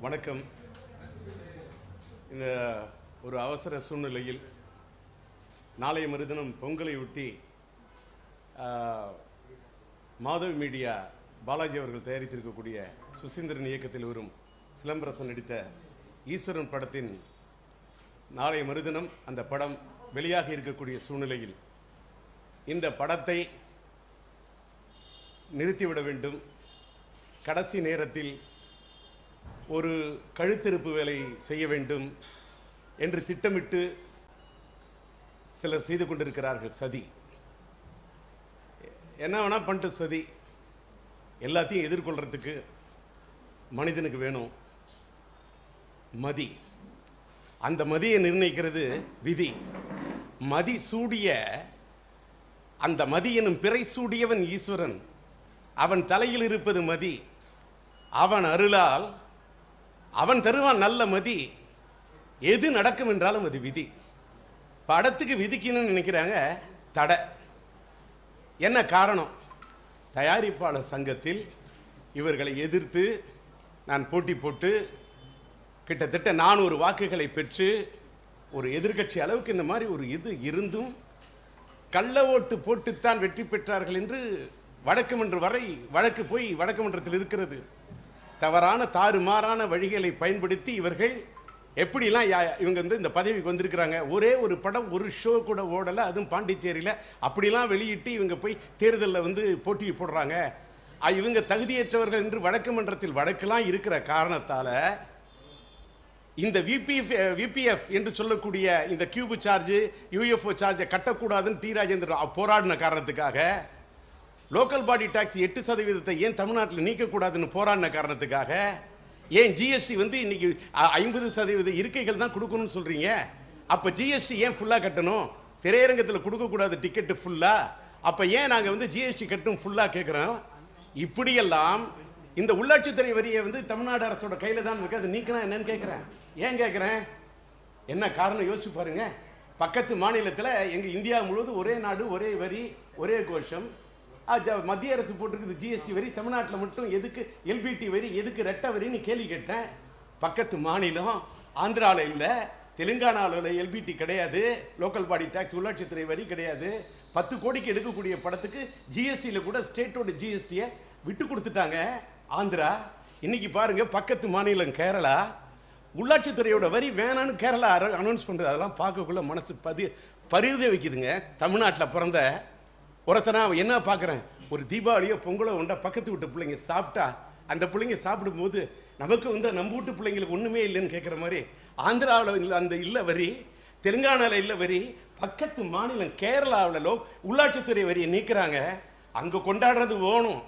வணக்கம் இந்த ஒரு அவசர சூழ்நிலையில் நாளைய மறுதினம் பொங்கலை ஒட்டி ஆஹ், மாதவி மீடியா பாலாஜி அவர்கள் தயாரித்திருக்கக்கூடிய சுசீந்திரன் இயக்கத்தில் வரும் சிலம்பரசன் நடித்த ஈஸ்வரன் படத்தின் நாளைய மறுதினம் அந்த படம் வெளியாக இருக்கக்கூடிய சூழ்நிலையில் இந்த படத்தை நிறுத்திவிட வேண்டும் கடைசி நேரத்தில் ஒரு கழுத்திருப்பு வேலை செய்ய வேண்டும் என்று திட்டமிட்டு சிலர் செய்து கொண்டிருக்கிறார்கள் சதி என்ன வேணா பண்ணிட்டு சதி எல்லாத்தையும் எதிர்கொள்றதுக்கு மனிதனுக்கு வேணும் மதி அந்த மதியை நிர்ணயிக்கிறது விதி மதி சூடிய அந்த மதி எனும் பிறை சூடியவன் ஈஸ்வரன் அவன் தலையில் இருப்பது மதி அவன் அருளால் அவன் தருவான் நல்ல மதி எது நடக்கும் என்றாலும் அது விதி படத்துக்கு விதிக்கணும்னு நினைக்கிறாங்க தடை என்ன காரணம் தயாரிப்பாளர் சங்கத்தில் இவர்களை எதிர்த்து நான் போட்டி போட்டு கிட்டத்தட்ட நானூறு வாக்குகளை பெற்று ஒரு எதிர்க்கட்சி அளவுக்கு இந்த மாதிரி ஒரு இது இருந்தும் கள்ள ஓட்டு போட்டுத்தான் வெற்றி பெற்றார்கள் என்று வழக்குமன்ற வரை வழக்கு போய் வழக்குமன்றத்தில் இருக்கிறது தவறான தாறுமாறான வழிகளை பயன்படுத்தி இவர்கள் எப்படிலாம் யா- இவங்க வந்து இந்த பதவிக்கு வந்திருக்கிறாங்க ஒரே ஒரு படம் ஒரு ஷோ கூட ஓடலை அதுவும் பாண்டிச்சேரியில் அப்படிலாம் வெளியிட்டு இவங்க போய் தேர்தலில் வந்து போட்டி போடுறாங்க அ, இவங்க தகுதியற்றவர்கள் என்று வழக்கு மன்றத்தில் வழக்கெல்லாம் இருக்கிற காரணத்தால் இந்த விபிஎஃப் விபிஎஃப் என்று சொல்லக்கூடிய இந்த கியூபு சார்ஜ் யூஎஃப்ஓ சார்ஜை கட்டக்கூடாதுன்னு டி ராஜேந்திரன் போராடின காரணத்துக்காக லோக்கல் பாடி டாக்ஸ் எட்டு சதவீதத்தை ஏன் தமிழ்நாட்டில் நீக்கக்கூடாதுன்னு போராடின காரணத்துக்காக ஏன் ஜிஎஸ்டி வந்து இன்னைக்கு ஐம்பது சதவீத இருக்கைகள் தான் கொடுக்கணும்னு சொல்றீங்க அப்ப ஜிஎஸ்டி ஏன் ஃபுல்லா கட்டணும் திரையரங்கத்தில் கொடுக்கக்கூடாது டிக்கெட்டு ஃபுல்லா அப்ப ஏன் நாங்க வந்து ஜிஎஸ்டி கட்டும் ஃபுல்லா கேட்குறோம் இப்படியெல்லாம் இந்த உள்ளாட்சித்துறை வரியை வந்து தமிழ்நாடு அரசோட கையில தான் இருக்கு அது நீக்கணும் என்னன்னு கேட்குறேன் ஏன் கேட்குறேன் என்ன காரணம் யோசிச்சு பாருங்க பக்கத்து மாநிலத்தில் எங்க இந்தியா முழுவதும் ஒரே நாடு ஒரே வரி ஒரே கோஷம் ஆ, ஜ- மத்திய அரசு போட்டிருக்குது ஜிஎஸ்டி வரி தமிழ்நாட்டில் மட்டும் எதுக்கு எல்பிடி வரி எதுக்கு ரெட்டை வரின்னு கேள்வி கேட்டேன் பக்கத்து மாநிலம் ஆந்திராவில் இல்லை தெலுங்கானாவில் எல்பிடி கிடையாது லோக்கல் பாடி டாக்ஸ் உள்ளாட்சித்துறை வரி கிடையாது பத்து கோடிக்கு எடுக்கக்கூடிய படத்துக்கு ஜிஎஸ்டியில் கூட ஸ்டேட்டோட ஜிஎஸ்டியை விட்டு கொடுத்துட்டாங்க ஆந்திரா இன்னைக்கு பாருங்க பக்கத்து மாநிலம் கேரளா உள்ளாட்சித்துறையோட வரி வேணான்னு கேரளா அனௌன்ஸ் பண்ணுறது அதெல்லாம் பார்க்கக்குள்ள மனசு பதி பரித வைக்குதுங்க தமிழ்நாட்டில் பிறந்த ஒருத்தனா என்ன பார்க்குறேன் ஒரு தீபாவளியோ பொங்கலோ உண்டா பக்கத்து வீட்டு பிள்ளைங்க சாப்பிட்டா அந்த பிள்ளைங்க சாப்பிடும்போது நமக்கு வந்து நம்ம வீட்டு பிள்ளைங்களுக்கு ஒன்றுமே இல்லைன்னு கேட்குற மாதிரி ஆந்திராவில் இல்லை அந்த இல்லை வரி தெலுங்கானாவில் இல்லை வரி பக்கத்து மாநிலம் கேரளாவில் லோ உள்ளாட்சித்துறை வரியை நீக்குறாங்க அங்கே கொண்டாடுறது ஓணும்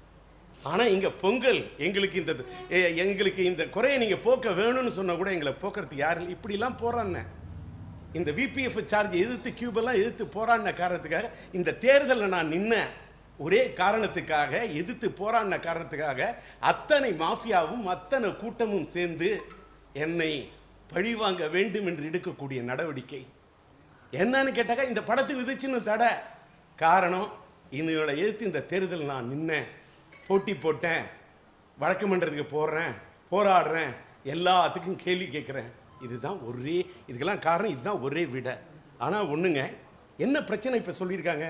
ஆனா இங்க பொங்கல் எங்களுக்கு இந்த எ- எங்களுக்கு இந்த குறையை நீங்க போக்க வேணும்னு சொன்னா கூட எங்களை போக்குறதுக்கு யாரும் இல்லை. இப்படிலாம் போறான்னு இந்த விபிஎஃப் சார்ஜ் எதிர்த்து கியூபெல்லாம் எதிர்த்து போராடின காரணத்துக்காக இந்த தேர்தலில் நான் நின்னேன் ஒரே காரணத்துக்காக எதிர்த்து போராடின காரணத்துக்காக அத்தனை மாஃபியாவும் அத்தனை கூட்டமும் சேர்ந்து என்னை பழிவாங்க வேண்டும் என்று எடுக்கக்கூடிய நடவடிக்கை என்னன்னு கேட்டாக்கா இந்த படத்துக்கு விதிச்சுன்னு தடை காரணம் இவங்களை எதிர்த்து இந்த தேர்தல் நான் நின்னேன் போட்டி போட்டேன் வழக்கு மன்றத்துக்கு போடுறேன் போராடுறேன் எல்லாத்துக்கும் கேள்வி கேட்குறேன் இதுதான் ஒரே இதுக்கெல்லாம் காரணம் இதுதான் ஒரே விட ஆனால் ஒன்றுங்க என்ன பிரச்சனை இப்போ சொல்லியிருக்காங்க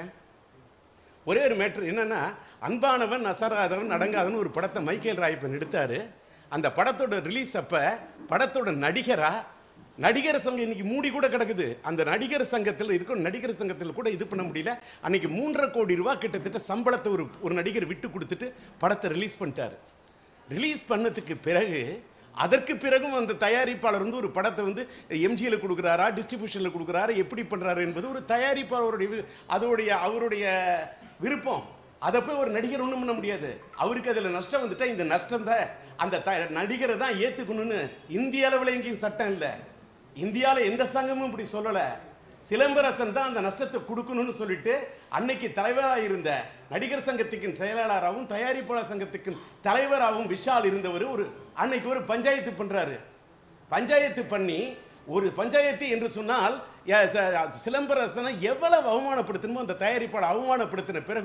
ஒரே ஒரு மேட்ரு என்னன்னா அன்பானவன் அசராதவன் அடங்காதவன் ஒரு படத்தை மைக்கேல் ராயப்பன் எடுத்தாரு அந்த படத்தோட ரிலீஸ் அப்ப படத்தோட நடிகரா நடிகர் சங்கம் இன்னைக்கு மூடி கூட கிடக்குது அந்த நடிகர் சங்கத்தில் இருக்கும் நடிகர் சங்கத்தில் கூட இது பண்ண முடியல அன்னைக்கு மூன்றரை கோடி ரூபாய் கிட்டத்தட்ட சம்பளத்தை ஒரு ஒரு நடிகர் விட்டு கொடுத்துட்டு படத்தை ரிலீஸ் பண்ணிட்டாரு ரிலீஸ் பண்ணதுக்கு பிறகு அதற்கு பிறகும் அந்த தயாரிப்பாளர் வந்து ஒரு படத்தை வந்து எம்ஜியில் கொடுக்குறாரா டிஸ்ட்ரிபியூஷனில் கொடுக்குறாரா எப்படி பண்ணுறாரு என்பது ஒரு தயாரிப்பாளருடைய வி- அதோடைய அவருடைய விருப்பம் அதை போய் ஒரு நடிகர் ஒன்றும் பண்ண முடியாது அவருக்கு அதில் நஷ்டம் வந்துட்டா இந்த நஷ்டம் தான் அந்த த நடிகரை தான் ஏற்றுக்கணும்னு இந்திய அளவில் எங்கேயும் சட்டம் இல்லை இந்தியாவில் எந்த சங்கமும் இப்படி சொல்லலை சிலம்பரசன் தான் அந்த நஷ்டத்தை கொடுக்கணும்னு சொல்லிட்டு அன்னைக்கு தலைவராக இருந்த நடிகர் சங்கத்துக்கு செயலாளராகவும் தயாரிப்பாளர் சங்கத்துக்கு தலைவராகவும் விஷால் இருந்தவர் ஒரு அன்னைக்கு ஒரு பஞ்சாயத்து பண்றாரு பஞ்சாயத்து பண்ணி ஒரு பஞ்சாயத்து என்று சொன்னால் ய- ச- சிலம்பரசனை எவ்வளவு அவமானப்படுத்தணுமோ அந்த தயாரிப்பாளர் அவமானப்படுத்தின பிறகும்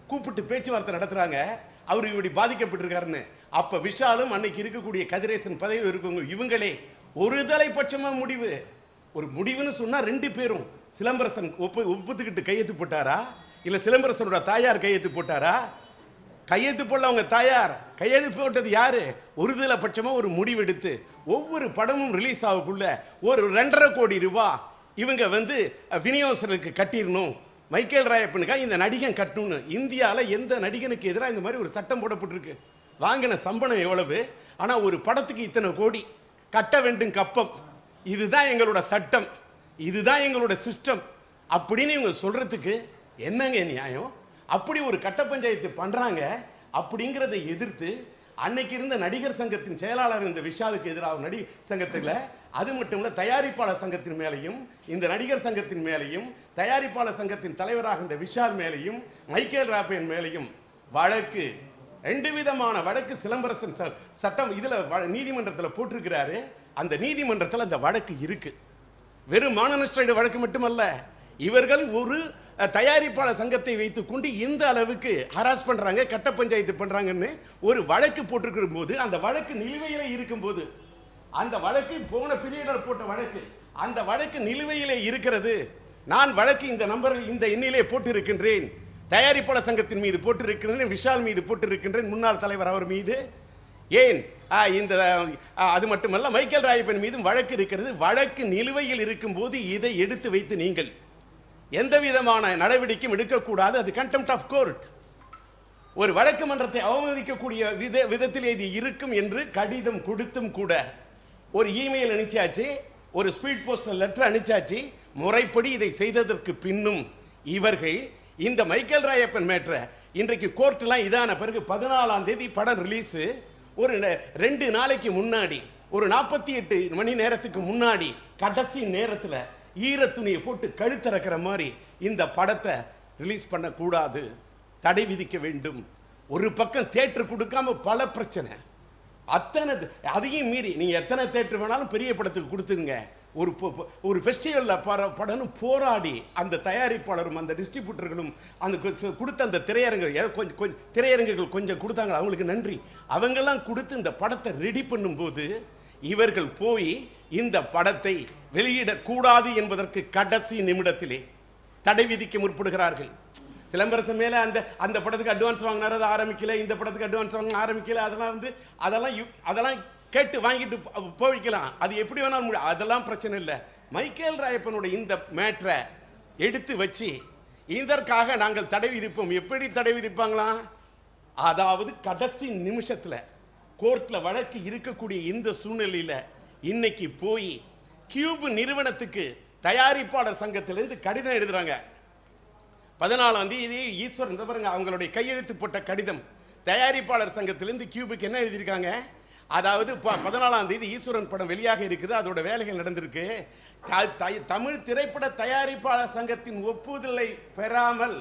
கூப்பிட்டு பேச்சுவார்த்தை நடத்துறாங்க அவர் இப்படி பாதிக்கப்பட்டிருக்காருன்னு அப்ப விஷாலும் அன்னைக்கு இருக்கக்கூடிய கதிரேசன் பதவி இருக்கவங்க இவங்களே ஒரு தலைப்பட்சமா முடிவு ஒரு முடிவுன்னு சொன்னா ரெண்டு பேரும் சிலம்பரசன் ஒப்பு ஒப்புத்துக்கிட்டு கையெழுத்து போட்டாரா இல்ல சிலம்பரசனோட தாயார் கையெழுத்து போட்டாரா கையெழுத்து போடல அவங்க தாயார் கையெழுத்து போட்டது யாரு ஒருதலை பட்சமா ஒரு முடிவெடுத்து ஒவ்வொரு படமும் ரிலீஸ் ஆகக்குள்ள ஒரு ரெண்டரை கோடி ரூபாய் இவங்க வந்து அஹ், விநியோகஸ்தர்களுக்கு கட்டிடணும் மைக்கேல் ராயப்பனுக்கா இந்த நடிகன் கட்டணும்னு இந்தியாவில் எந்த நடிகனுக்கு எதிராக இந்த மாதிரி ஒரு சட்டம் போடப்பட்டிருக்கு வாங்கின சம்பளம் எவ்வளவு ஆனா ஒரு படத்துக்கு இத்தனை கோடி கட்ட வேண்டும் கப்பம் இதுதான் எங்களோட சட்டம் இதுதான் எங்களோட சிஸ்டம் அப்படின்னு இவங்க சொல்றதுக்கு என்னங்க நியாயம் அப்படி ஒரு கட்ட பஞ்சாயத்து பண்றாங்க அப்படிங்கிறதை எதிர்த்து அன்னைக்கு இருந்த நடிகர் சங்கத்தின் செயலாளர் இந்த விஷாலுக்கு எதிராக நடிகர் சங்கத்துல அது மட்டும் இல்ல தயாரிப்பாளர் சங்கத்தின் மேலையும் இந்த நடிகர் சங்கத்தின் மேலையும் தயாரிப்பாளர் சங்கத்தின் தலைவராக இந்த விஷால் மேலையும் மைக்கேல் ராப்பேன் மேலையும் வழக்கு ரெண்டு விதமான வழக்கு சிலம்பரசன் ச- சட்டம் இதுல வ- நீதிமன்றத்துல போட்டிருக்கிறாரு அந்த நீதிமன்றத்துல அந்த வழக்கு இருக்கு வெறும் மானநஷ்ட வழக்கு மட்டுமல்ல இவர்கள் ஒரு அஹ், தயாரிப்பாளர் சங்கத்தை வைத்துக்கொண்டு இந்த அளவுக்கு ஹராஸ் பண்றாங்க கட்ட பஞ்சாயத்து பண்றாங்கன்னு ஒரு வழக்கு போட்டிருக்கிற போது அந்த வழக்கு நிலுவையில இருக்கும்போது அந்த வழக்கு போன பீரியடில் போட்ட வழக்கு அந்த வழக்கு நிலுவையிலே இருக்கிறது நான் வழக்கு இந்த நம்பர் இந்த எண்ணிலே போட்டு இருக்கின்றேன் தயாரிப்பாளர் சங்கத்தின் மீது போட்டு இருக்கின்றேன் விஷால் மீது போட்டு இருக்கின்றேன் முன்னாள் தலைவர் அவர் மீது ஏன் ஆ, இந்த ஆ, அது மட்டுமல்ல மைக்கேல் ராயப்பன் மீதும் வழக்கு இருக்கிறது வழக்கு நிலுவையில் இருக்கும்போது இதை எடுத்து வைத்து நீங்கள் எந்த விதமான நடவடிக்கையும் எடுக்கக்கூடாது அது கண்டெம்ட் ஆஃப் கோர்ட் ஒரு வழக்கு மன்றத்தை அவமதிக்கக்கூடிய வித விதத்தில் இது இருக்கும் என்று கடிதம் கொடுத்தும் கூட ஒரு இமெயில் அனுப்பிச்சாச்சு ஒரு ஸ்பீட் போஸ்ட் லெட்டர் அனுப்பிச்சாச்சு முறைப்படி இதை செய்ததற்கு பின்னும் இவர்கள் இந்த மைக்கேல் ராயப்பன் மேட்ரை இன்றைக்கு கோர்ட்லாம் இதான பிறகு பதினாலாம் தேதி படம் ரிலீஸ் ஒரு நெ- ரெண்டு நாளைக்கு முன்னாடி ஒரு நாற்பத்தி எட்டு மணி நேரத்துக்கு முன்னாடி கடைசி நேரத்தில் ஈரத்துணியை போட்டு கழுத்திறக்கிற மாதிரி இந்த படத்தை ரிலீஸ் பண்ணக்கூடாது தடை விதிக்க வேண்டும் ஒரு பக்கம் தேட்டர் கொடுக்காம பல பிரச்சனை அத்தனை த- அதையும் மீறி நீங்க எத்தனை தேட்டர் வேணாலும் பெரிய படத்துக்கு கொடுத்துருங்க ஒரு பொ- பொ- ஒரு ஃபெஸ்டிவலில் பட படம்னு போராடி அந்த தயாரிப்பாளரும் அந்த டிஸ்ட்ரிபியூட்டர்களும் அந்த கு- கொடுத்த அந்த திரையரங்கு ஏதோ கொஞ்சம் கொஞ்சம் திரையரங்குகள் கொஞ்சம் கொடுத்தாங்க அவங்களுக்கு நன்றி அவங்கெல்லாம் கொடுத்து இந்த படத்தை ரெடி பண்ணும்போது இவர்கள் போய் இந்த படத்தை வெளியிடக்கூடாது என்பதற்கு கடைசி நிமிடத்திலே தடை விதிக்க முற்படுகிறார்கள் சிலம்பரசன் மேல அந்த அந்த படத்துக்கு அட்வான்ஸ் வாங்கினாரு அது ஆரம்பிக்கல இந்த படத்துக்கு அட்வான்ஸ் வாங்க ஆரம்பிக்கல அதெல்லாம் வந்து அதெல்லாம் யு- அதெல்லாம் கேட்டு வாங்கிட்டு போ- போய்க்கலாம் அது எப்படி வேணாலும் முடியும் அதெல்லாம் பிரச்சனை இல்லை மைக்கேல் ராயப்பனுடைய இந்த மேட்ரை எடுத்து வச்சு இதற்காக நாங்கள் தடை விதிப்போம் எப்படி தடை விதிப்பாங்களாம் அதாவது கடைசி நிமிஷத்துல கோர்ட்ல வழக்கு இருக்கக்கூடிய இந்த சூழ்நிலையில இன்னைக்கு போய் கியூப் நிறுவனத்துக்கு தயாரிப்பாளர் சங்கத்திலிருந்து கடிதம் எழுதுறாங்க பதினாலாம் தேதி ஈஸ்வரன் இந்த பாருங்க அவங்களுடைய கையெழுத்து போட்ட கடிதம் தயாரிப்பாளர் சங்கத்திலிருந்து கியூபுக்கு என்ன எழுதியிருக்காங்க அதாவது ப- பதினாலாம் தேதி ஈஸ்வரன் படம் வெளியாக இருக்குது அதோட வேலைகள் நடந்திருக்கு த- த- தமிழ் திரைப்பட தயாரிப்பாளர் சங்கத்தின் ஒப்புதலை பெறாமல்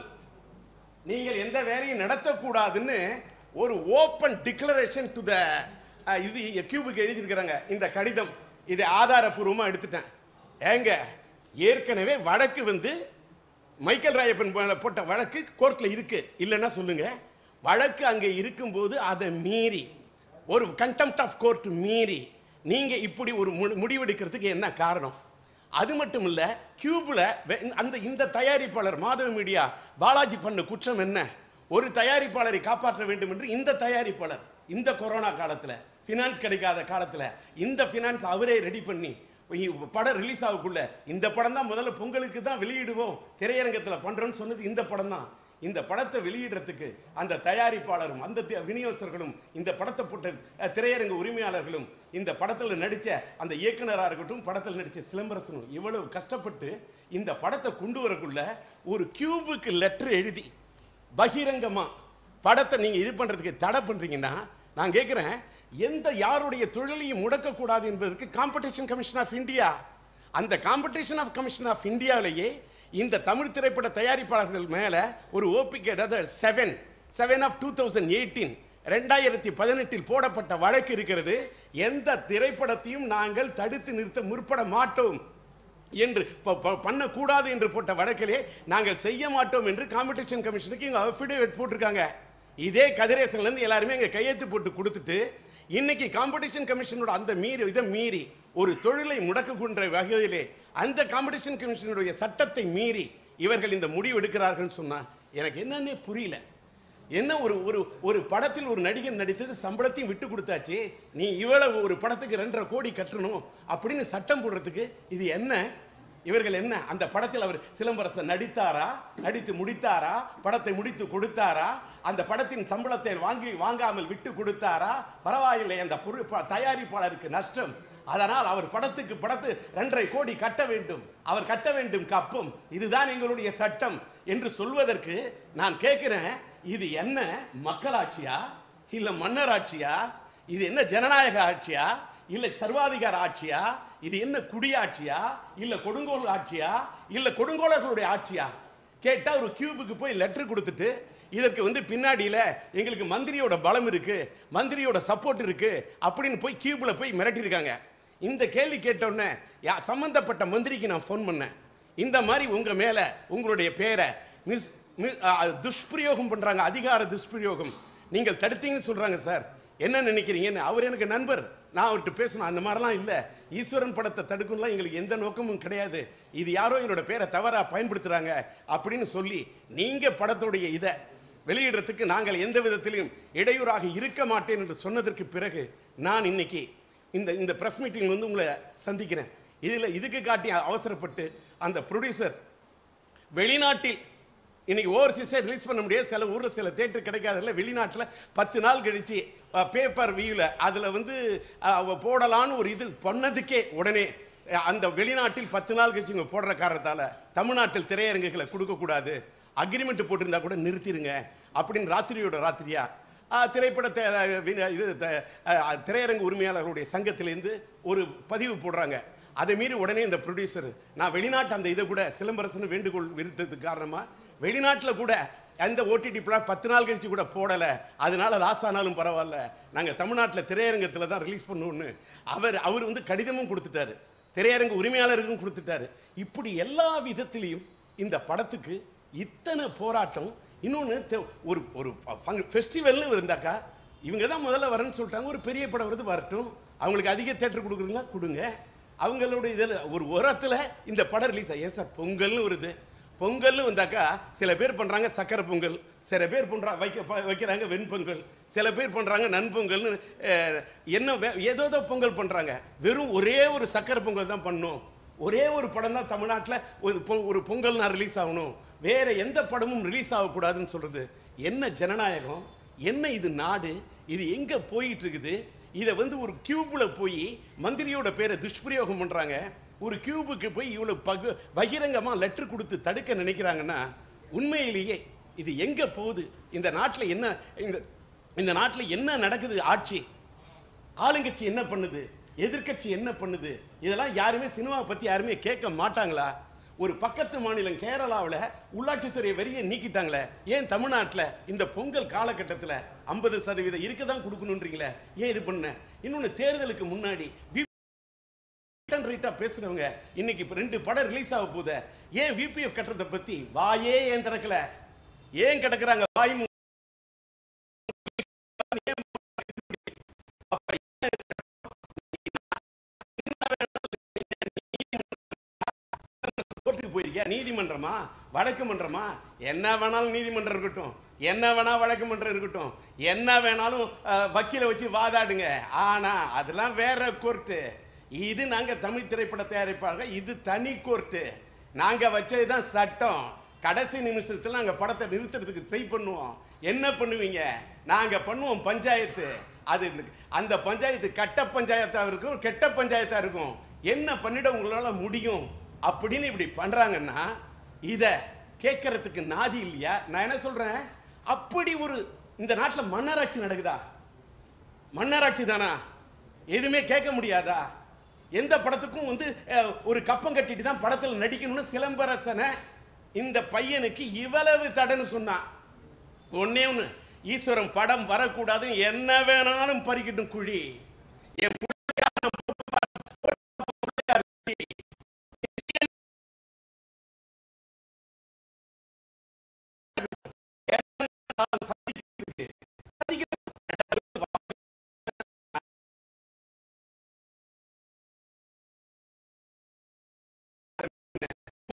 நீங்கள் எந்த வேலையும் நடத்தக்கூடாதுன்னு ஒரு ஓப்பன் டிக்ளரேஷன் டு த இது கியூபுக்கு எழுதியிருக்கிறாங்க இந்த கடிதம் இதை ஆதாரப்பூர்வமாக எடுத்துட்டேன் ஏங்க ஏற்கனவே வழக்கு வந்து மைக்கேல் ராயப்பன் மேல போட்ட வழக்கு கோர்ட்ல இருக்கு இல்லைன்னா சொல்லுங்க வழக்கு அங்கே இருக்கும்போது அதை மீறி ஒரு கண்டெம்ட் ஆஃப் கோர்ட் மீறி நீங்க இப்படி ஒரு மு- முடிவெடுக்கிறதுக்கு என்ன காரணம் அது மட்டும் இல்ல கியூப்ல வெ- அந்த இந்த தயாரிப்பாளர் மாதவ மீடியா பாலாஜி பண்ண குற்றம் என்ன ஒரு தயாரிப்பாளரை காப்பாற்ற வேண்டும் என்று இந்த தயாரிப்பாளர் இந்த கொரோனா காலத்துல ஃபினான்ஸ் கிடைக்காத காலத்துல இந்த ஃபினான்ஸ் அவரே ரெடி பண்ணி இ- படம் ரிலீஸ் ஆகக்குள்ள இந்த படம் தான் முதல்ல பொங்கலுக்கு தான் வெளியிடுவோம் திரையரங்கத்துல பண்றோம்னு சொன்னது இந்த படம் தான் இந்த படத்தை வெளியிடுறதுக்கு அந்த தயாரிப்பாளரும் அந்த தி- விநியோகஸ்தர்களும் இந்த படத்தை போட்ட அஹ், திரையரங்க உரிமையாளர்களும் இந்த படத்தில் நடித்த அந்த இயக்குனராக இருக்கட்டும் படத்தில் நடித்த சிலம்பரசனும் இவ்வளவு கஷ்டப்பட்டு இந்த படத்தை கொண்டு வரக்குள்ள ஒரு கியூபுக்கு லெட்டர் எழுதி பகிரங்கமா படத்தை நீங்க இது பண்றதுக்கு தடை பண்றீங்கன்னா நான் கேட்கிறேன் எந்த யாருடைய தொழிலையும் முடக்கக்கூடாது என்பதற்கு காம்படிஷன் கமிஷன் ஆஃப் இந்தியா அந்த காம்படிஷன் ஆஃப் கமிஷன் ஆஃப் இந்தியாவிலேயே இந்த தமிழ் திரைப்பட தயாரிப்பாளர்கள் மேல ஒரு ஓபிகே அதாவது seven seven of two thousand eighteen ரெண்டாயிரத்தி பதினெட்டில் போடப்பட்ட வழக்கு இருக்கிறது எந்த திரைப்படத்தையும் நாங்கள் தடுத்து நிறுத்த முற்பட மாட்டோம் என்று ப- ப- பண்ணக்கூடாது என்று போட்ட வழக்கிலே நாங்கள் செய்ய மாட்டோம் என்று காம்படிஷன் கமிஷனுக்கு இங்க அஃபிடேவிட் போட்டிருக்காங்க இதே கதிரேசன்ல இருந்து எல்லாருமே இங்க கையெழுத்து போட்டு கொடுத்துட்டு இன்னைக்கு காம்படிஷன் கமிஷனோட அந்த மீறி இதை மீறி ஒரு தொழிலை முடக்குகின்ற வகையிலே அந்த காம்படிஷன் கமிஷனுடைய சட்டத்தை மீறி இவர்கள் இந்த முடிவு எடுக்கிறார்கள் சொன்னா எனக்கு என்னன்னே புரியல என்ன ஒரு ஒரு ஒரு படத்தில் ஒரு நடிகன் நடித்தது சம்பளத்தையும் விட்டு கொடுத்தாச்சு நீ இவ்வளவு ஒரு படத்துக்கு ரெண்டரை கோடி கட்டணும் அப்படின்னு சட்டம் போடுறதுக்கு இது என்ன இவர்கள் என்ன அந்த படத்தில் அவர் சிலம்பரசன் நடித்தாரா நடித்து முடித்தாரா படத்தை முடித்து கொடுத்தாரா அந்த படத்தின் சம்பளத்தை வாங்கி வாங்காமல் விட்டு கொடுத்தாரா பரவாயில்லை அந்த பொரு- ப- தயாரிப்பாளருக்கு நஷ்டம் அதனால் அவர் படத்துக்கு படத்து ரெண்டரை கோடி கட்ட வேண்டும் அவர் கட்ட வேண்டும் கப்பம் இதுதான் எங்களுடைய சட்டம் என்று சொல்வதற்கு நான் கேட்கிறேன் இது என்ன மக்களாட்சியா இல்ல மன்னராட்சியா இது என்ன ஜனநாயக ஆட்சியா இல்ல சர்வாதிகார ஆட்சியா இது என்ன குடியாட்சியா இல்ல கொடுங்கோல் ஆட்சியா இல்ல கொடுங்கோலர்களுடைய ஆட்சியா கேட்டா ஒரு கியூபுக்கு போய் லெட்டர் கொடுத்துட்டு இதற்கு வந்து பின்னாடியில எங்களுக்கு மந்திரியோட பலம் இருக்கு மந்திரியோட சப்போர்ட் இருக்கு அப்படின்னு போய் கியூப்ல போய் மிரட்டியிருக்காங்க இந்த கேள்வி கேட்டோன்னே யா சம்பந்தப்பட்ட மந்திரிக்கு நான் ஃபோன் பண்ணேன் இந்த மாதிரி உங்க மேல உங்களுடைய பேரை மிஸ் மி- அ, துஷ்பிரயோகம் பண்றாங்க அதிகார துஷ்பிரயோகம் நீங்கள் தடுத்தீங்கன்னு சொல்றாங்க சார் என்ன நினைக்கிறீங்கன்னு அவர் எனக்கு நண்பர் நான் அவர்கிட்ட பேசணும் அந்த மாதிரிலாம் இல்லை ஈஸ்வரன் படத்தை தடுக்கணும்லாம் எங்களுக்கு எந்த நோக்கமும் கிடையாது இது யாரோ என்னோட பேரை தவறா பயன்படுத்துறாங்க அப்படின்னு சொல்லி நீங்க படத்துடைய இதை வெளியிடுறதுக்கு நாங்கள் எந்த விதத்திலும் இடையூறாக இருக்க மாட்டேன் என்று சொன்னதற்கு பிறகு நான் இன்னைக்கு இந்த இந்த பிரஸ் மீட்டிங் வந்து உங்களை சந்திக்கிறேன் இதில் இதுக்கு காட்டி அவசரப்பட்டு அந்த ப்ரொடியூசர் வெளிநாட்டில் இன்னைக்கு ஓவர்சீஸே ரிலீஸ் பண்ண முடியாது சில ஊர்ல சில தேட்டர் கிடைக்காதல்ல வெளிநாட்டில் பத்து நாள் கழிச்சு பேப்பர் வியூவில் அதில் வந்து அஹ், அவ போடலான்னு ஒரு இது பண்ணதுக்கே உடனே அஹ், அந்த வெளிநாட்டில் பத்து நாள் கழிச்சு இங்கே போடுற காரணத்தால் தமிழ்நாட்டில் திரையரங்குகளை கொடுக்கக்கூடாது அக்ரிமெண்ட் போட்டிருந்தா கூட நிறுத்திடுங்க அப்படின்னு ராத்திரியோட ராத்திரியா அஹ், திரைப்பட த- வி- இது த- அஹ், திரையரங்கு உரிமையாளர்களுடைய சங்கத்திலேருந்து ஒரு பதிவு போடுறாங்க அதை மீறி உடனே இந்த ப்ரொடியூசர் நான் வெளிநாட்டு அந்த இதை கூட சிலம்பரசன் வேண்டுகோள் விருத்ததுக்கு காரணமா வெளிநாட்டில் கூட எந்த ஓடிடி படம் பத்து நாள் கழிச்சு கூட போடலை அதனால லாஸ் ஆனாலும் பரவாயில்ல நாங்கள் தமிழ்நாட்டில் திரையரங்கத்தில் தான் ரிலீஸ் பண்ணுவோம்னு அவர் அவர் வந்து கடிதமும் கொடுத்துட்டாரு திரையரங்கு உரிமையாளருக்கும் கொடுத்துட்டாரு இப்படி எல்லா விதத்திலையும் இந்த படத்துக்கு இத்தனை போராட்டம் இன்னொன்று ஒரு ஒரு ஃபெஸ்டிவல்னு இருந்தாக்கா இவங்க தான் முதல்ல வரேன்னு சொல்லிட்டாங்க ஒரு பெரிய படம் வருது வரட்டும் அவங்களுக்கு அதிக தேட்டர் கொடுக்குறீங்களா கொடுங்க அவங்களோட இதில் ஒரு உரத்தில் இந்த படம் ரிலீஸ் ஆகி ஏன் சார் பொங்கல்னு வருது பொங்கல்னு வந்தாக்கா சில பேர் பண்ணுறாங்க சக்கரை பொங்கல் சில பேர் பண்ணுறா வைக்க ப- வைக்கிறாங்க வெண்பொங்கல் சில பேர் பண்ணுறாங்க நன்பொங்கல்னு அஹ், என்ன வே- ஏதோ ஏதோ பொங்கல் பண்ணுறாங்க வெறும் ஒரே ஒரு சக்கரை பொங்கல் தான் பண்ணணும் ஒரே ஒரு படம் தான் தமிழ்நாட்டில் ஒரு பொ- ஒரு பொங்கல் நான் ரிலீஸ் ஆகணும் வேற எந்த படமும் ரிலீஸ் ஆகக்கூடாதுன்னு சொல்றது என்ன ஜனநாயகம் என்ன இது நாடு இது எங்க போயிட்டு இருக்குது இதை வந்து ஒரு கியூப்ல போய் மந்திரியோட பேரை துஷ்பிரயோகம் பண்றாங்க ஒரு கியூபுக்கு போய் இவ்வளவு பகு பகிரங்கமா லெட்டர் கொடுத்து தடுக்க நினைக்கிறாங்கன்னா உண்மையிலேயே இது எங்க போகுது இந்த நாட்டில் என்ன இந்த இந்த நாட்டில் என்ன நடக்குது ஆட்சி ஆளுங்கட்சி என்ன பண்ணுது எதிர்க்கட்சி என்ன பண்ணுது இதெல்லாம் யாருமே சினிமாவை பத்தி யாருமே கேட்க மாட்டாங்களா ஒரு பக்கத்து மாநிலம் கேரளாவில் உள்ளாட்சித்துறை வரியை நீக்கிட்டாங்களே ஏன் தமிழ்நாட்டில் இந்த பொங்கல் காலகட்டத்தில் ஐம்பது சதவீதம் இருக்க தான் கொடுக்கணுன்றீங்களே ஏன் இது பண்ண இன்னொன்று தேர்தலுக்கு முன்னாடி ரிட்டன் ரேட்டா பேசுறவங்க இன்னைக்கு இப்ப ரெண்டு படம் ரிலீஸ் ஆக போகுது ஏன் விபிஎஃப் கட்டுறதை பத்தி வாயே ஏன் திறக்கல ஏன் கிடக்குறாங்க வாய் மூ- கோர்ட்டுக்கு போயிருக்கியா நீதிமன்றமா வழக்கு மன்றமா என்ன வேணாலும் நீதிமன்றம் இருக்கட்டும் என்ன வேணா வழக்கு மன்றம் இருக்கட்டும் என்ன வேணாலும் அஹ், வக்கீலை வச்சு வாதாடுங்க ஆனா அதெல்லாம் வேற கோர்ட்டு இது நாங்க தமிழ் திரைப்பட தயாரிப்பாளர்கள் இது தனி கோர்ட்டு நாங்க வச்சதுதான் சட்டம் கடைசி நிமிஷத்துல நாங்க படத்தை நிறுத்துறதுக்கு ட்ரை பண்ணுவோம் என்ன பண்ணுவீங்க நாங்க பண்ணுவோம் பஞ்சாயத்து அது அந்த பஞ்சாயத்து கட்ட பஞ்சாயத்தா இருக்கும் கெட்ட பஞ்சாயத்தா இருக்கும் என்ன பண்ணிட உங்களால முடியும் அப்படின்னு இப்படி பண்றாங்கன்னா இத கேட்கறதுக்கு நாதி இல்லையா நான் என்ன சொல்றேன் அப்படி ஒரு இந்த நாட்டுல மன்னராட்சி நடக்குதா மன்னராட்சி தானா எதுவுமே கேட்க முடியாதா எந்த படத்துக்கும் வந்து அஹ், ஒரு கப்பம் கட்டிட்டு தான் படத்தில் நடிக்கணும்னு சிலம்பரசனை இந்த பையனுக்கு இவ்வளவு தடைன்னு சொன்னான் ஒண்ணே ஒண்ணு ஈஸ்வரன் படம் வரக்கூடாது என்ன வேணாலும் பறிக்கட்டும் குழி என்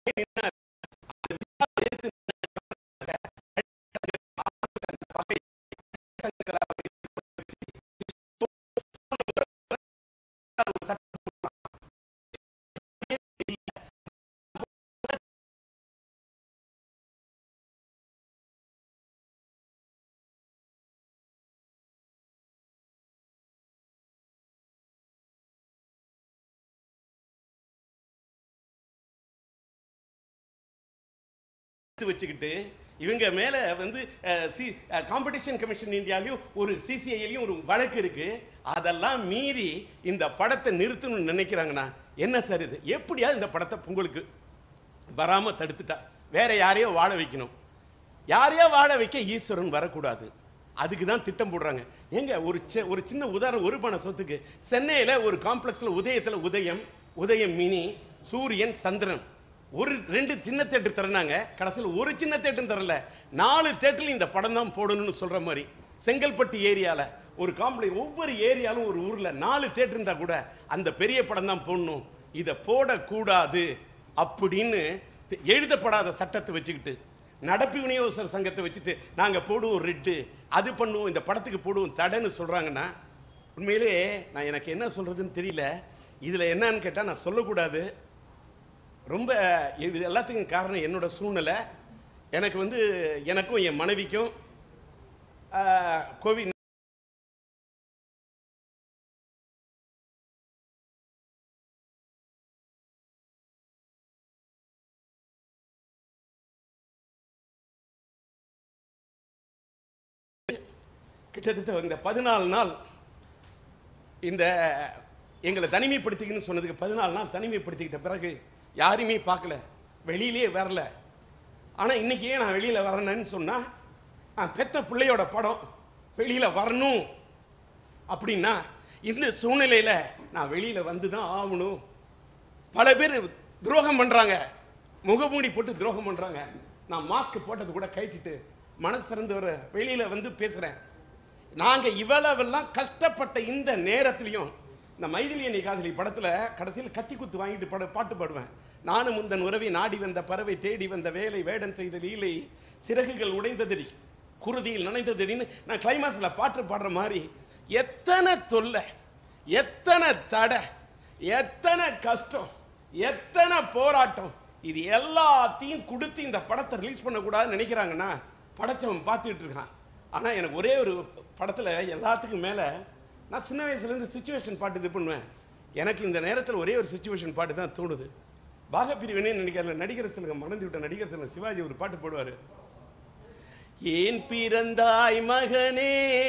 எடுத்து வச்சுக்கிட்டு இவங்க மேல வந்து காம்படிஷன் கமிஷன் இந்தியாலையும் ஒரு சிசிஐலையும் ஒரு வழக்கு இருக்கு அதெல்லாம் மீறி இந்த படத்தை நிறுத்தணும்னு நினைக்கிறாங்கண்ணா என்ன சார் இது எப்படியா இந்த படத்தை உங்களுக்கு வராம தடுத்துட்டா வேற யாரையோ வாழ வைக்கணும் யாரையோ வாழ வைக்க ஈஸ்வரன் வரக்கூடாது அதுக்கு தான் திட்டம் போடுறாங்க எங்க ஒரு சி- ஒரு சின்ன உதாரணம் ஒரு பண சொத்துக்கு சென்னையில ஒரு காம்ப்ளெக்ஸ்ல உதயத்துல உதயம் உதயம் மினி சூரியன் சந்திரன் ஒரு ரெண்டு சின்ன தேட்டர் தரனாங்க கடைசியில் ஒரு சின்ன தேட்டரும் தரல நாலு தேட்டரில் இந்த படம் தான் போடணும்னு சொல்ற மாதிரி செங்கல்பட்டு ஏரியால ஒரு காம்ப்ளெக்ஸ் ஒவ்வொரு ஏரியாலும் ஒரு ஊர்ல நாலு தேட்டர் இருந்தா கூட அந்த பெரிய படம் தான் போடணும் இதை போடக்கூடாது அப்படின்னு தி- எழுதப்படாத சட்டத்தை வச்சுக்கிட்டு நடப்பு விநியோகஸ்தர் சங்கத்தை வச்சுட்டு நாங்க போடுவோம் ரெட்டு அது பண்ணுவோம் இந்த படத்துக்கு போடுவோம் தடைன்னு சொல்றாங்கன்னா உண்மையிலே நான் எனக்கு என்ன சொல்றதுன்னு தெரியல இதுல என்னன்னு கேட்டா நான் சொல்லக்கூடாது ரொம்ப இது எல்லாத்துக்கும் காரணம் என்னோட சூழ்நிலை எனக்கு வந்து எனக்கும் என் மனைவிக்கும் கோவிட் கிட்டத்தட்ட இந்த பதினாலு நாள் இந்த எங்களை தனிமைப்படுத்திக்கன்னு சொன்னதுக்கு பதினாலு நாள் தனிமைப்படுத்திக்கிட்ட பிறகு யாரையுமே பார்க்கல வெளியிலே வரல ஆனால் இன்னைக்கு ஏன் நான் வெளியில் வரணும்னு சொன்னால் நான் பெத்த பிள்ளையோட படம் வெளியில் வரணும் அப்படின்னா இந்த சூழ்நிலையில் நான் வெளியில் வந்து தான் ஆகணும் பல பேர் துரோகம் பண்ணுறாங்க முகமூடி போட்டு துரோகம் பண்ணுறாங்க நான் மாஸ்க் போட்டது கூட கைட்டிட்டு மனசு திறந்து வர வெளியில் வந்து பேசுகிறேன் நாங்கள் இவ்வளவெல்லாம் கஷ்டப்பட்ட இந்த நேரத்துலையும் இந்த மைதிலி அணி காதலி படத்தில் கடைசியில் கத்தி குத்து வாங்கிட்டு பட பாட்டு பாடுவேன் நானும் முந்தன் உறவை நாடி வந்த பறவை தேடி வந்த வேலை வேடன் செய்த லீலை சிறகுகள் உடைந்ததடி குருதியில் நனைந்ததடின்னு நான் கிளைமாக்ஸில் பாட்டு பாடுற மாதிரி எத்தனை தொல்லை எத்தனை தடை எத்தனை கஷ்டம் எத்தனை போராட்டம் இது எல்லாத்தையும் கொடுத்து இந்த படத்தை ரிலீஸ் பண்ணக்கூடாதுன்னு நினைக்கிறாங்கன்னா படைச்சவன் பார்த்துட்டு இருக்கான் ஆனால் எனக்கு ஒரே ஒரு படத்தில் எல்லாத்துக்கும் மேலே நான் சின்ன வயசுலேருந்து சுச்சுவேஷன் பாட்டு இது பண்ணுவேன் எனக்கு இந்த நேரத்தில் ஒரே ஒரு சுச்சுவேஷன் பாட்டு தான் தோணுது பாகப்பிரிவினே நினைக்கிறதுல நடிகர் சிலங்க மறந்து விட்ட நடிகர் சிலங்க சிவாஜி ஒரு பாட்டு போடுவார் ஏன் பிறந்தாய் மகனே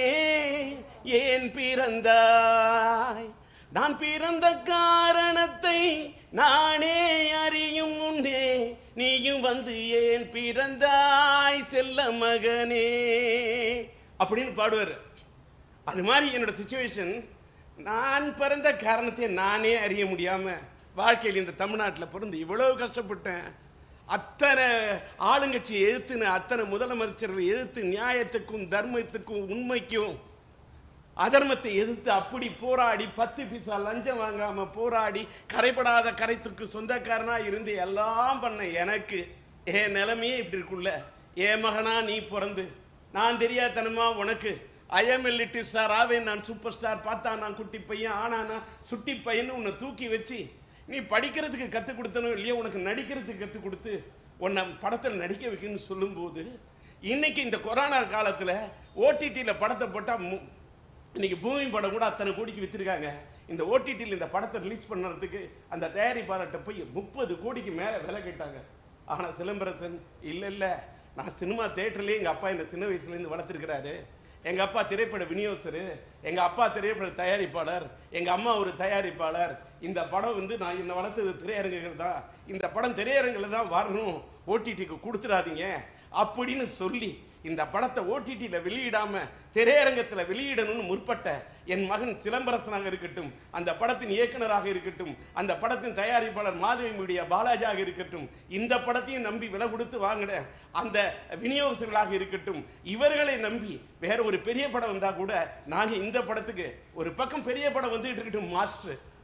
ஏன் பிறந்தாய் நான் பிறந்த காரணத்தை நானே அறியும் முன்னே நீயும் வந்து ஏன் பிறந்தாய் செல்ல மகனே அப்படின்னு பாடுவார் அது மாதிரி என்னோட சுச்சுவேஷன் நான் பிறந்த காரணத்தை நானே அறிய முடியாம வாழ்க்கையில் இந்த தமிழ்நாட்டில் பிறந்து இவ்வளவு கஷ்டப்பட்டேன் அத்தனை ஆளுங்கட்சியை எதிர்த்துன்னு அத்தனை முதலமைச்சர்களை எதிர்த்து நியாயத்துக்கும் தர்மத்துக்கும் உண்மைக்கும் அதர்மத்தை எதிர்த்து அப்படி போராடி பத்து பைசா லஞ்சம் வாங்காம போராடி கரைபடாத கரைத்துக்கு சொந்தக்காரனா இருந்து எல்லாம் பண்ண எனக்கு என் நிலைமையே இப்படி இருக்குல்ல என் மகனா நீ பிறந்து நான் தெரியாதனமா உனக்கு ஐஎம் லிட்டில் ஸ்டார் ஆவேன் நான் சூப்பர் ஸ்டார் பார்த்தா நான் குட்டி பையன் ஆனானா சுட்டி பையன் உன்னை தூக்கி வச்சு நீ படிக்கிறதுக்கு கற்றுக் கொடுத்தனும் இல்லையோ உனக்கு நடிக்கிறதுக்கு கற்றுக் கொடுத்து உன்னை படத்தில் நடிக்க வைக்கணும்னு சொல்லும்போது இன்னைக்கு இந்த கொரோனா காலத்தில் ஓடிடியில் படத்தை போட்டால் இன்னைக்கு பூமி படம் கூட அத்தனை கோடிக்கு வித்திருக்காங்க இந்த ஓடிடியில் இந்த படத்தை ரிலீஸ் பண்ணுறதுக்கு அந்த தயாரிப்பாளர்கிட்ட போய் முப்பது கோடிக்கு மேலே விலை கேட்டாங்க ஆனால் சிலம்பரசன் இல்லை இல்லை நான் சினிமா தேட்டர்லேயே எங்கள் அப்பா என்னை சின்ன வயசுலேருந்து வளர்த்துருக்கிறாரு எங்கள் அப்பா திரைப்பட விநியோகஸ்தர் எங்கள் அப்பா திரைப்பட தயாரிப்பாளர் எங்கள் அம்மா ஒரு தயாரிப்பாளர் இந்த படம் வந்து நான் என்னை வளர்த்தது திரையரங்குகள் தான் இந்த படம் திரையரங்கில் தான் வரணும் ஓடிடிக்கு கொடுத்துடாதீங்க அப்படின்னு சொல்லி இந்த படத்தை ஓடிடியில் வெளியிடாம திரையரங்கத்தில் வெளியிடணும்னு முற்பட்ட என் மகன் சிலம்பரசனாக இருக்கட்டும் அந்த படத்தின் இயக்குனராக இருக்கட்டும் அந்த படத்தின் தயாரிப்பாளர் மாதவி மீடியா பாலாஜியாக இருக்கட்டும் இந்த படத்தையும் நம்பி விலை கொடுத்து வாங்கின அந்த விநியோகஸ்தர்களாக இருக்கட்டும் இவர்களை நம்பி வேற ஒரு பெரிய படம் வந்தா கூட நாங்க இந்த படத்துக்கு ஒரு பக்கம் பெரிய படம் வந்துகிட்டு இருக்கட்டும் மாஸ்டர்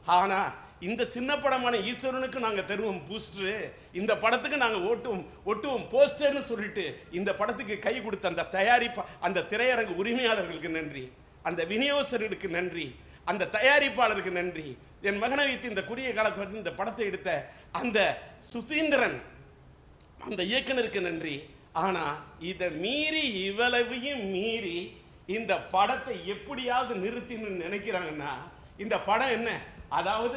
ஆனா இந்த சின்ன படமான ஈஸ்வரனுக்கு நாங்க தருவோம் பூஸ்டர் இந்த படத்துக்கு நாங்க ஓட்டுவோம் ஒட்டுவோம் போஸ்டர்னு சொல்லிட்டு இந்த படத்துக்கு கை கொடுத்த அந்த தயாரிப்பா அந்த திரையரங்கு உரிமையாளர்களுக்கு நன்றி அந்த விநியோகஸ்தர்களுக்கு நன்றி அந்த தயாரிப்பாளருக்கு நன்றி என் மகனை வைத்து இந்த குறுகிய காலத்தில் வந்து இந்த படத்தை எடுத்த அந்த சுசீந்திரன் அந்த இயக்குனருக்கு நன்றி ஆனா இதை மீறி இவ்வளவையும் மீறி இந்த படத்தை எப்படியாவது நிறுத்தின்னு நினைக்கிறாங்கன்னா இந்த படம் என்ன அதாவது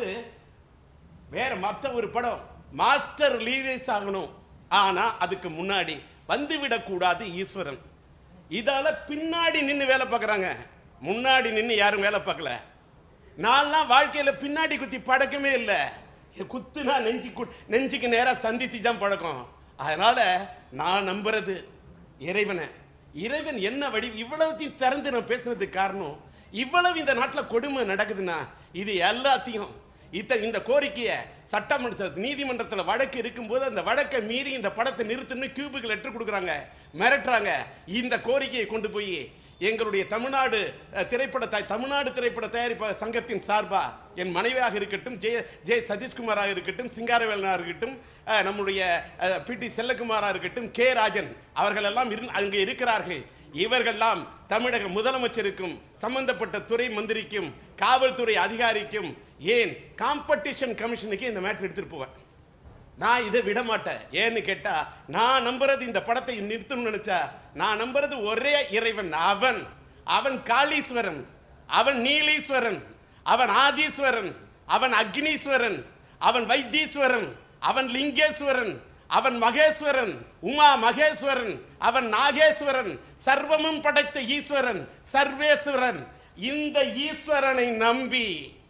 வேற மற்ற ஒரு படம் மாஸ்டர் ரிலீஸ் ஆகணும் ஆனா அதுக்கு முன்னாடி வந்துவிடக்கூடாது ஈஸ்வரன் இதால பின்னாடி நின்று வேலை பார்க்குறாங்க முன்னாடி நின்று யாரும் வேலை பார்க்கல நான்லாம் வாழ்க்கையில பின்னாடி குத்தி பழக்கமே இல்லை குத்துனா நெஞ்சு கு- நெஞ்சுக்கு நேரா சந்தித்து தான் பழக்கம் அதனால நான் நம்புறது இறைவனை இறைவன் என்ன வடி இவ்வளவுத்தையும் திறந்து நான் பேசுனதுக்கு காரணம் இவ்வளவு இந்த நாட்டில் கொடுமை நடக்குதுன்னா இது எல்லாத்தையும் இத்த இந்த கோரிக்கையை சட்டமன்ற நீதிமன்றத்தில் வழக்கு இருக்கும்போது அந்த வழக்கை மீறி இந்த படத்தை நிறுத்துன்னு கியூபுக்கு லெட்டர் கொடுக்குறாங்க மிரட்டுறாங்க இந்த கோரிக்கையை கொண்டு போய் எங்களுடைய தமிழ்நாடு அஹ், திரைப்பட தாய் தமிழ்நாடு திரைப்பட தயாரிப்பாளர் சங்கத்தின் சார்பா என் மனைவியாக இருக்கட்டும் ஜெய ஜெய சதீஷ்குமாராக இருக்கட்டும் சிங்காரவேலனாக இருக்கட்டும் அஹ், நம்முடைய பிடி செல்லகுமாரா இருக்கட்டும் கே ராஜன் அவர்கள் எல்லாம் இரு அங்கே இருக்கிறார்கள் இவர்கள்லாம் தமிழக முதலமைச்சருக்கும் சம்பந்தப்பட்ட துறை மந்திரிக்கும் காவல்துறை அதிகாரிக்கும் ஏன் காம்படிஷன் கமிஷனுக்கு இந்த மேட்டர் எடுத்துட்டு போவேன் நான் இதை விட மாட்டேன் ஏன்னு கேட்டா நான் நம்புறது இந்த படத்தை நிறுத்தணும்னு நினைச்சா நான் நம்புறது ஒரே இறைவன் அவன் அவன் காளீஸ்வரன் அவன் நீலீஸ்வரன் அவன் ஆதீஸ்வரன் அவன் அக்னீஸ்வரன் அவன் வைத்தீஸ்வரன் அவன் லிங்கேஸ்வரன் அவன் மகேஸ்வரன் உமா மகேஸ்வரன் அவன் நாகேஸ்வரன் சர்வமும் படைத்த ஈஸ்வரன் சர்வேஸ்வரன் இந்த ஈஸ்வரனை நம்பி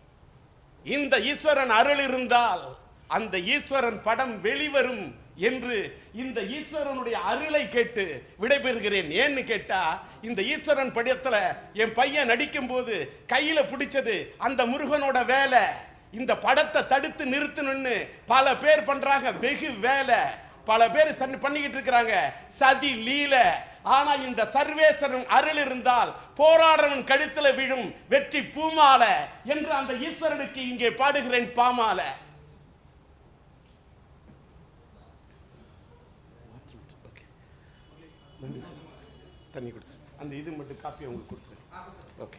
இந்த ஈஸ்வரன் அருள் இருந்தால் அந்த ஈஸ்வரன் படம் வெளிவரும் என்று இந்த ஈஸ்வரனுடைய அருளை கேட்டு விடைபெறுகிறேன் ஏன்னு கேட்டா இந்த ஈஸ்வரன் படத்துல என் பையன் நடிக்கும் போது கையில பிடிச்சது அந்த முருகனோட வேலை இந்த படத்தை தடுத்து நிறுத்தணும்னு பல பேர் பண்றாங்க வெகு வேலை பல பேர் சன் பண்ணிக்கிட்டு இருக்கிறாங்க சதி லீல ஆனா இந்த சர்வேஸ்வரன் அருள் இருந்தால் போராடுறவன் கழுத்துல விழும் வெற்றி பூமால என்று அந்த ஈஸ்வரனுக்கு இங்கே பாடுகிறேன் பாமால தண்ணி கொடுத்துரு அந்த இது மட்டும் காப்பி உங்களுக்கு கொடுத்துரு ஓகே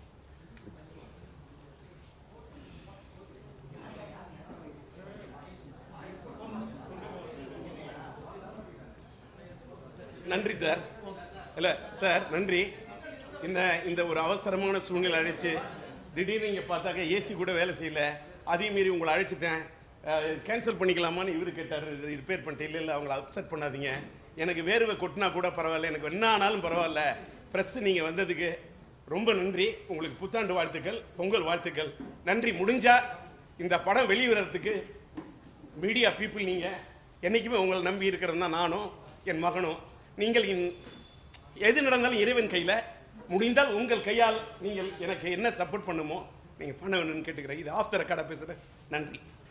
நன்றி சார் இல்ல சார் நன்றி இந்த இந்த ஒரு அவசரமான சூழ்நிலை அழைச்சு திடீர்னு இங்கே பார்த்தாக்க ஏசி கூட வேலை செய்யல அதையும் மீறி உங்களை அழைச்சிட்டேன் கேன்சல் பண்ணிக்கலாமான்னு இவர் கேட்டார் ரிப்பேர் பண்ணிட்டு இல்லை இல்லை அவங்கள அப்செட் பண்ணாதீங்க எனக்கு வேர்வை கொட்டினா கூட பரவாயில்ல எனக்கு என்ன ஆனாலும் பரவாயில்ல ப்ரெஸ் நீங்கள் வந்ததுக்கு ரொம்ப நன்றி உங்களுக்கு புத்தாண்டு வாழ்த்துக்கள் பொங்கல் வாழ்த்துக்கள் நன்றி முடிஞ்சா இந்த படம் வெளிவரத்துக்கு மீடியா பீப்புள் நீங்கள் என்றைக்குமே உங்களை நம்பி இருக்கிறது தான் நானும் என் மகனும் நீங்கள் இன்- எது நடந்தாலும் இறைவன் கையில் முடிந்தால் உங்கள் கையால் நீங்கள் எனக்கு என்ன சப்போர்ட் பண்ணுமோ நீங்கள் பண்ண வேணும்னு கேட்டுக்கிறேன் இது ஆஃப் த ரெக்கார்டாக பேசுகிறேன் நன்றி